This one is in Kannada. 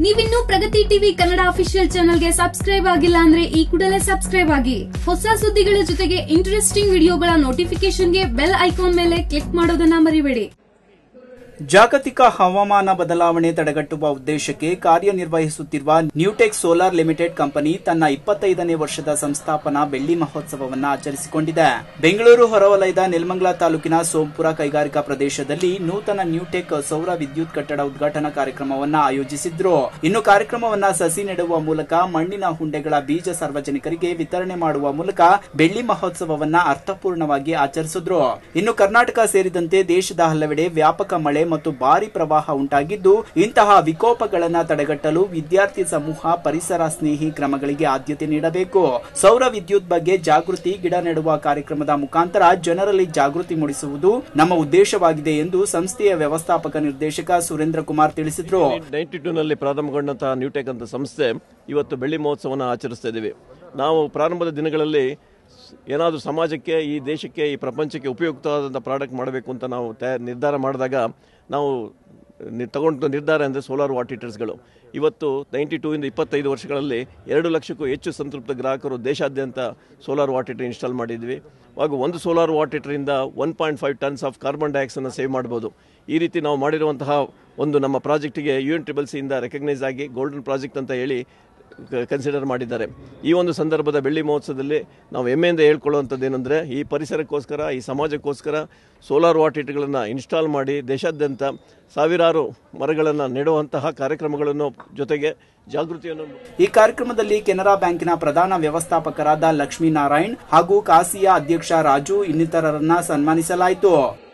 ನೀವಿನ್ನೂ ಪ್ರಗತಿ ಟಿವಿ ಕನ್ನಡ ಅಫಿಷಿಯಲ್ ಚಾನೆಲ್ಗೆ ಸಬ್ಸ್ಕ್ರೈಬ್ ಆಗಿಲ್ಲ ಅಂದ್ರೆ ಈ ಕೂಡಲೇ ಸಬ್ಸ್ಕ್ರೈಬ್ ಆಗಿ ಹೊಸ ಸುದ್ದಿಗಳ ಜೊತೆಗೆ ಇಂಟ್ರೆಸ್ಟಿಂಗ್ ವಿಡಿಯೋಗಳ ನೋಟಿಫಿಕೇಶನ್ಗೆ ಬೆಲ್ ಐಕಾನ್ ಮೇಲೆ ಕ್ಲಿಕ್ ಮಾಡೋದನ್ನ ಮರಿಬೇಡಿ ಜಾಗತಿಕ ಹವಾಮಾನ ಬದಲಾವಣೆ ತಡೆಗಟ್ಟುವ ಉದ್ದೇಶಕ್ಕೆ ಕಾರ್ಯನಿರ್ವಹಿಸುತ್ತಿರುವ ನ್ಯೂಟೆಕ್ ಸೋಲಾರ್ ಲಿಮಿಟೆಡ್ ಕಂಪನಿ ತನ್ನ ಇಪ್ಪತ್ತೈದನೇ ವರ್ಷದ ಸಂಸ್ಥಾಪನಾ ಬೆಳ್ಳಿ ಮಹೋತ್ಸವವನ್ನು ಆಚರಿಸಿಕೊಂಡಿದೆ ಬೆಂಗಳೂರು ಹೊರವಲಯದ ನೆಲಮಂಗಲ ತಾಲೂಕಿನ ಸೋಂಪುರ ಕೈಗಾರಿಕಾ ಪ್ರದೇಶದಲ್ಲಿ ನೂತನ ನ್ಯೂಟೆಕ್ ಸೌರ ವಿದ್ಯುತ್ ಕಟ್ಟಡ ಉದ್ಘಾಟನಾ ಕಾರ್ಯಕ್ರಮವನ್ನು ಆಯೋಜಿಸಿದ್ರು ಇನ್ನು ಕಾರ್ಯಕ್ರಮವನ್ನ ಸಸಿ ನೆಡುವ ಮೂಲಕ ಮಣ್ಣಿನ ಹುಂಡೆಗಳ ಬೀಜ ಸಾರ್ವಜನಿಕರಿಗೆ ವಿತರಣೆ ಮಾಡುವ ಮೂಲಕ ಬೆಳ್ಳಿ ಮಹೋತ್ಸವವನ್ನ ಅರ್ಥಪೂರ್ಣವಾಗಿ ಆಚರಿಸಿದ್ರು ಇನ್ನು ಕರ್ನಾಟಕ ಸೇರಿದಂತೆ ದೇಶದ ಹಲವೆಡೆ ವ್ಯಾಪಕ ಮಳೆ ಮತ್ತು ಭಾರಿ ಪ್ರವಾಹ ಉಂಟಾಗಿದ್ದು ಇಂತಹ ವಿಕೋಪಗಳನ್ನ ತಡೆಗಟ್ಟಲು ವಿದ್ಯಾರ್ಥಿ ಸಮೂಹ ಪರಿಸರ ಸ್ನೇಹಿ ಕ್ರಮಗಳಿಗೆ ಆದ್ಯತೆ ನೀಡಬೇಕು ಸೌರ ವಿದ್ಯುತ್ ಬಗ್ಗೆ ಜಾಗೃತಿ ಗಿಡ ನೆಡುವ ಕಾರ್ಯಕ್ರಮದ ಮುಖಾಂತರ ಜನರಲ್ಲಿ ಜಾಗೃತಿ ಮೂಡಿಸುವುದು ನಮ್ಮ ಉದ್ದೇಶವಾಗಿದೆ ಎಂದು ಸಂಸ್ಥೆಯ ವ್ಯವಸ್ಥಾಪಕ ನಿರ್ದೇಶಕ ಸುರೇಂದ್ರ ಕುಮಾರ್ ತಿಳಿಸಿದರು ನೈಂಟಿ ಟೂನಲ್ಲಿ ಪ್ರಾರಂಭಗೊಂಡಂತಹ ನ್ಯೂಟೆಕ್ ಅಂತ ಸಂಸ್ಥೆ ಇವತ್ತು ಬೆಳ್ಳಿ ಮಹೋತ್ಸವವನ್ನು ಆಚರಿಸ್ತಾ ಇದ್ದೀವಿ ನಾವು ಪ್ರಾರಂಭದ ದಿನಗಳಲ್ಲಿ ಏನಾದರೂ ಸಮಾಜಕ್ಕೆ ಈ ದೇಶಕ್ಕೆ ಈ ಪ್ರಪಂಚಕ್ಕೆ ಉಪಯುಕ್ತವಾದಂಥ ಪ್ರಾಡಕ್ಟ್ ಮಾಡಬೇಕು ಅಂತ ನಾವು ತಯಾರ ನಿರ್ಧಾರ ಮಾಡಿದಾಗ ನಾವು ನಿ- ತಗೊಂಡ ನಿರ್ಧಾರ ಅಂದರೆ ಸೋಲಾರ್ ವಾಟ್ ಹೀಟರ್ಸ್ಗಳು ಇವತ್ತು ನೈಂಟಿ ಟೂ ಇಂದ ಇಪ್ಪತ್ತೈದು ವರ್ಷಗಳಲ್ಲಿ ಎರಡು ಲಕ್ಷಕ್ಕೂ ಹೆಚ್ಚು ಸಂತೃಪ್ತ ಗ್ರಾಹಕರು ದೇಶಾದ್ಯಂತ ಸೋಲಾರ್ ವಾಟ್ ಹೀಟರ್ ಇನ್ಸ್ಟಾಲ್ ಮಾಡಿದ್ವಿ ಹಾಗೂ ಒಂದು ಸೋಲಾರ್ ವಾಟ್ ಹೀಟರಿಂದ one point five tons of carbon ಡೈಆಕ್ಸೈಡ್ನ ಸೇವ್ ಮಾಡ್ಬೋದು ಈ ರೀತಿ ನಾವು ಮಾಡಿರುವಂತಹ ಒಂದು ನಮ್ಮ ಪ್ರಾಜೆಕ್ಟಿಗೆ ಯು ಎನ್ ಟ್ರಿಬಲ್ ಸಿಯಿಂದ ರೆಕಗ್ನೈಸ್ ಆಗಿ ಗೋಲ್ಡನ್ ಪ್ರಾಜೆಕ್ಟ್ ಅಂತ ಹೇಳಿ ಕನ್ಸಿಡರ್ ಮಾಡಿದ್ದಾರೆ ಈ ಒಂದು ಸಂದರ್ಭದ ಬೆಳ್ಳಿ ಮಹೋತ್ಸವದಲ್ಲಿ ನಾವು ಹೆಮ್ಮೆಯಿಂದ ಹೇಳ್ಕೊಳ್ಳುವಂಥದ್ದು ಏನಂದರೆ ಈ ಪರಿಸರಕ್ಕೋಸ್ಕರ ಈ ಸಮಾಜಕ್ಕೋಸ್ಕರ ಸೋಲಾರ್ ವಾಟ್ ಹೀಟರ್ಗಳನ್ನು ಇನ್ಸ್ಟಾಲ್ ಮಾಡಿ ದೇಶಾದ್ಯಂತ ಸಾವಿರಾರು ಮರಗಳನ್ನು ನೆಡುವಂತಹ ಕಾರ್ಯಕ್ರಮಗಳನ್ನು ಜೊತೆಗೆ ಜಾಗೃತಿಯನ್ನು ಈ ಕಾರ್ಯಕ್ರಮದಲ್ಲಿ ಕೆನರಾ ಬ್ಯಾಂಕಿನ ಪ್ರಧಾನ ವ್ಯವಸ್ಥಾಪಕರಾದ ಲಕ್ಷ್ಮೀನಾರಾಯಣ್ ಹಾಗೂ ಕಾಸಿಯಾ ಅಧ್ಯಕ್ಷ ರಾಜು ಇನ್ನಿತರರನ್ನ ಸನ್ಮಾನಿಸಲಾಯಿತು